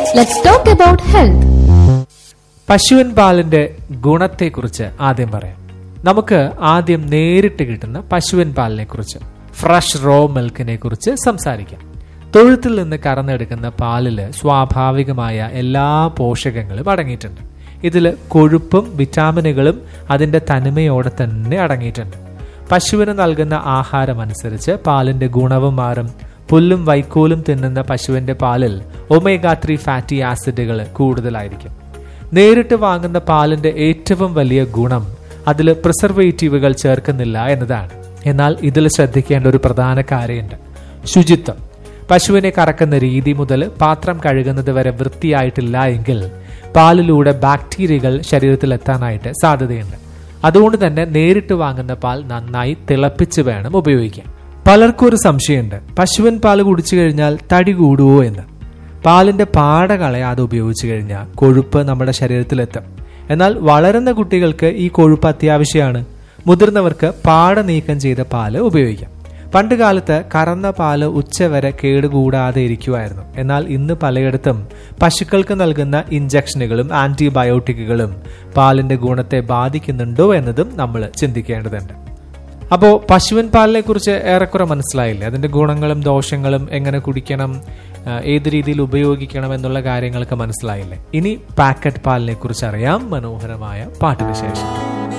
let's talk about health. പശുവിൻ പാലിന്റെ ഗുണത്തെക്കുറിച്ച് ആദ്യം പറയാം നമുക്ക് ആദ്യം നേരിട്ട് കിട്ടുന്ന പശുവിൻ പാലിനെ കുറിച്ച് ഫ്രഷ് റോ മിൽക്കിനെ കുറിച്ച് സംസാരിക്കാം തൊഴുത്തിൽ നിന്ന് കറന്നെടുക്കുന്ന പാലില് സ്വാഭാവികമായ എല്ലാ പോഷകങ്ങളും അടങ്ങിയിട്ടുണ്ട് ഇതിൽ കൊഴുപ്പും വിറ്റാമിനുകളും അതിന്റെ തനിമയോടെ തന്നെ അടങ്ങിയിട്ടുണ്ട് പശുവിന് നൽകുന്ന ആഹാരം അനുസരിച്ച് പാലിന്റെ ഗുണവും മാറും പുല്ലും വൈക്കോലും തിന്നുന്ന പശുവിന്റെ പാലിൽ ഒമേഗ ത്രീ ഫാറ്റി ആസിഡുകൾ കൂടുതലായിരിക്കും നേരിട്ട് വാങ്ങുന്ന പാലിന്റെ ഏറ്റവും വലിയ ഗുണം അതിൽ പ്രിസർവേറ്റീവുകൾ ചേർക്കുന്നില്ല എന്നതാണ് എന്നാൽ ഇതിൽ ശ്രദ്ധിക്കേണ്ട ഒരു പ്രധാന കാര്യമുണ്ട് ശുചിത്വം പശുവിനെ കറക്കുന്ന രീതി മുതൽ പാത്രം കഴുകുന്നത് വരെ വൃത്തിയായിട്ടില്ല എങ്കിൽ പാലിലൂടെ ബാക്ടീരിയകൾ ശരീരത്തിൽ എത്താനായിട്ട് സാധ്യതയുണ്ട് അതുകൊണ്ട് തന്നെ നേരിട്ട് വാങ്ങുന്ന പാൽ നന്നായി തിളപ്പിച്ച് വേണം ഉപയോഗിക്കാൻ പലർക്കും ഒരു സംശയമുണ്ട് പശുവിൻ പാൽ കുടിച്ചു കഴിഞ്ഞാൽ തടി കൂടുവോ എന്ന് പാലിന്റെ പാട കളയാതെ ഉപയോഗിച്ചു കഴിഞ്ഞാൽ കൊഴുപ്പ് നമ്മുടെ ശരീരത്തിലെത്തും എന്നാൽ വളരുന്ന കുട്ടികൾക്ക് ഈ കൊഴുപ്പ് അത്യാവശ്യമാണ് മുതിർന്നവർക്ക് പാട നീക്കം ചെയ്ത പാല് ഉപയോഗിക്കാം പണ്ട് കാലത്ത് കറന്ന പാല് ഉച്ചവരെ കേടുകൂടാതെ ഇരിക്കുമായിരുന്നു എന്നാൽ ഇന്ന് പലയിടത്തും പശുക്കൾക്ക് നൽകുന്ന ഇഞ്ചക്ഷനുകളും ആന്റിബയോട്ടിക്കുകളും പാലിന്റെ ഗുണത്തെ ബാധിക്കുന്നുണ്ടോ എന്നതും നമ്മൾ ചിന്തിക്കേണ്ടതുണ്ട് അപ്പോൾ പശുവിൻ പാലിനെ കുറിച്ച് ഏറെക്കുറെ മനസ്സിലായില്ലേ അതിന്റെ ഗുണങ്ങളും ദോഷങ്ങളും എങ്ങനെ കുടിക്കണം ആ, ഏത് രീതിയിൽ ഉപയോഗിക്കണം എന്നുള്ള കാര്യങ്ങളൊക്കെ മനസ്സിലായില്ലേ ഇനി പാക്കറ്റ് പാലിനെ കുറിച്ച് അറിയാം മനോഹരമായ പാട്ടിന് ശേഷം